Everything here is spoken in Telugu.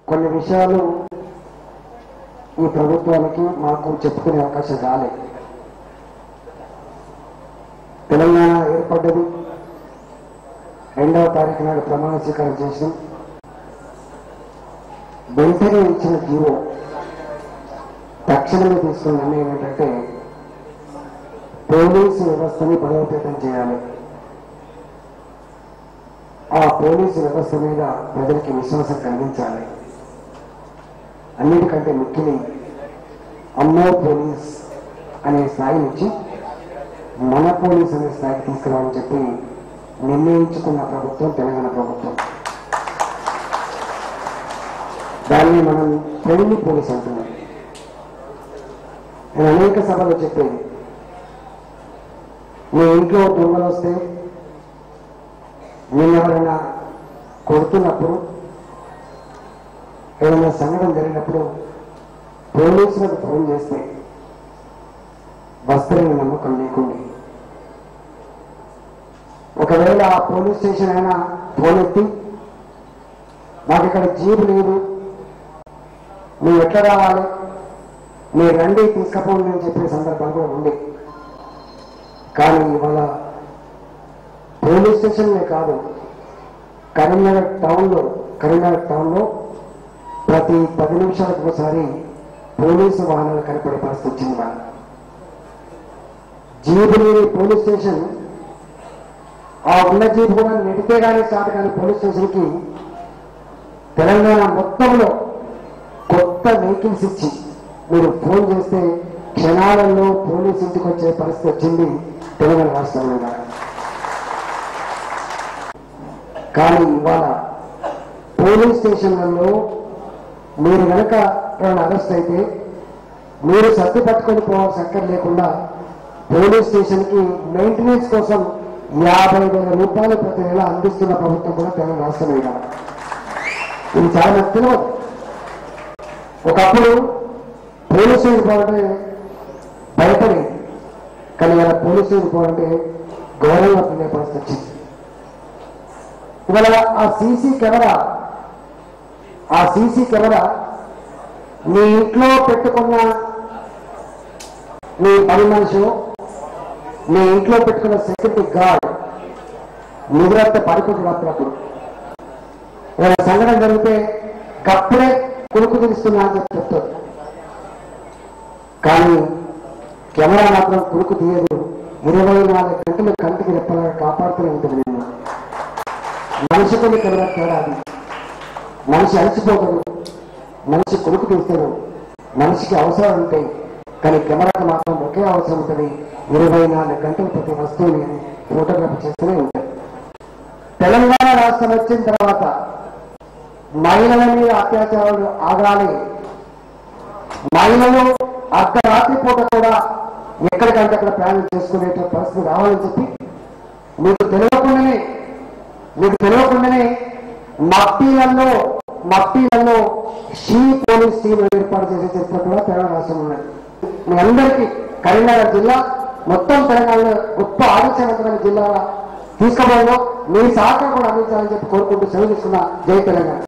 కొన్ని విషయాలు ఈ ప్రభుత్వానికి మాకు చెప్పుకునే అవకాశం రాలేదు తెలంగాణ ఏర్పడ్డది రెండవ తారీఖు నాడు ప్రమాణ స్వీకారం చేసినాం వెంటనే ఇచ్చిన జీవో తక్షణమే తీసుకున్న నిర్ణయం ఏంటంటే పోలీసు వ్యవస్థని బలోపేతం చేయాలి ఆ పోలీసు వ్యవస్థ మీద ప్రజలకి విశ్వాసం కలిగించాలి అన్నిటికంటే ముఖ్యమే అమ్మో పోలీస్ అనే స్థాయి నుంచి మన పోలీస్ అనే స్థాయికి తీసుకురావాలని చెప్పి నిర్ణయించుకున్న ప్రభుత్వం తెలంగాణ ప్రభుత్వం దాన్ని మనం ఫ్రెండ్లీ పోలీస్ అంటున్నాం నేను అనేక సభలో చెప్పేది మీ ఇంట్లో దొంగలు వస్తే నేను ఎవరైనా కొడుతున్నప్పుడు ఏదైనా సంఘటన జరిగినప్పుడు పోలీసులకు ఫోన్ చేస్తే వస్తారని నమ్మకం లేకుండే ఒకవేళ ఆ పోలీస్ స్టేషన్ అయినా ఫోన్ ఎత్తి మాకు ఇక్కడ జీబు లేదు మీరు ఎట్లా రావాలి మీరు రండి తీసుకపోండి అని చెప్పే సందర్భాలు కూడా ఉంది కానీ ఇవాళ పోలీస్ స్టేషన్లే కాదు కరీంనగర్ టౌన్లో కరీంనగర్ టౌన్లో ప్రతి పది నిమిషాలకు ఒకసారి పోలీసు వాహనాలు కనపడే పరిస్థితి వచ్చింది వాళ్ళు జీబు లేని పోలీస్ స్టేషన్ ఆ ఉన్న జీబు కూడా నెడితే కానీ స్టార్ట్ కానీ పోలీస్ స్టేషన్కి తెలంగాణ మొత్తంలో కొత్త వెహికల్స్ ఇచ్చి మీరు ఫోన్ చేస్తే క్షణాలలో పోలీస్ ఇంటికి వచ్చే పరిస్థితి వచ్చింది తెలంగాణ రాష్ట్రంలో కూడా. కానీ ఇవాళ పోలీస్ స్టేషన్లలో మీరు కనుక ఎవరైనా అరెస్ట్ అయితే మీరు సర్ది పట్టుకొని పోవాల్సి అక్కర్ లేకుండా పోలీస్ స్టేషన్కి మెయింటెనెన్స్ కోసం యాభై వేల రూపాయలు ప్రతి నెల అందిస్తున్న ప్రభుత్వం కూడా తెలంగాణ రాష్ట్రం ఇవాళ ఇది చాలా నాకు తెలియదు ఒకప్పుడు పోలీసులు పోవాలంటే భయపడి కానీ ఇలా పోలీసులు పోవాలంటే గౌరవంగా పొందే పరిస్థితి వచ్చింది ఇవాళ ఆ సీసీ కెమెరా ఆ సీసీ కెమెరా మీ ఇంట్లో పెట్టుకున్న మీ పని మనిషి మీ ఇంట్లో పెట్టుకున్న సెక్యూరిటీ గార్డ్ నిద్రత పడుకుంటుంది అప్పుడప్పుడు ఏదైనా సంఘటన జరిగితే కప్పుడే కొనుక్కు తీస్తున్నా అని చెప్పి చెప్తారు కానీ కెమెరా మాత్రం కొనుక్కు తీయదు ఇరవై నాలుగు గంటలు కంటికి రెప్పలాగా కాపాడుతూనే ఉంటుంది నేను మనిషి కొన్ని కెమెరా తేడా అది మనిషి అలసిపోతాడు మనిషి కొడుకు తీస్తాడు మనిషికి అవసరాలు ఉంటాయి కానీ కెమెరాకి మాత్రం ఒకే అవసరం ఉంటుంది ఇరవై నాలుగు గంటలు ప్రతి వస్తువుని ఫోటోగ్రఫీ చేస్తూనే ఉంటాయి తెలంగాణ రాష్ట్రం వచ్చిన తర్వాత మహిళల మీద అత్యాచారాలు ఆగాలి మహిళలు అర్ధరాత్రి పూట కూడా ఎక్కడికంటే అక్కడ ప్రయాణం చేసుకునే పరిస్థితి రావాలని చెప్పి మీకు తెలియకుండానే మీకు తెలియకుండానే మట్టీలలో మట్టీలలో షీ పోలీస్ టీం ఏర్పాటు చేసే చరిత్ర కూడా తెలంగాణ రాష్ట్రం ఉన్నది మీ అందరికీ కరీంనగర్ జిల్లా మొత్తం తెలంగాణలో గొప్ప ఆదర్శవంతమైన జిల్లా తీసుకోవడంలో మీ సహకారం కూడా అందించాలని చెప్పి కోరుకుంటూ సెలవు తీసుకున్న జై తెలంగాణ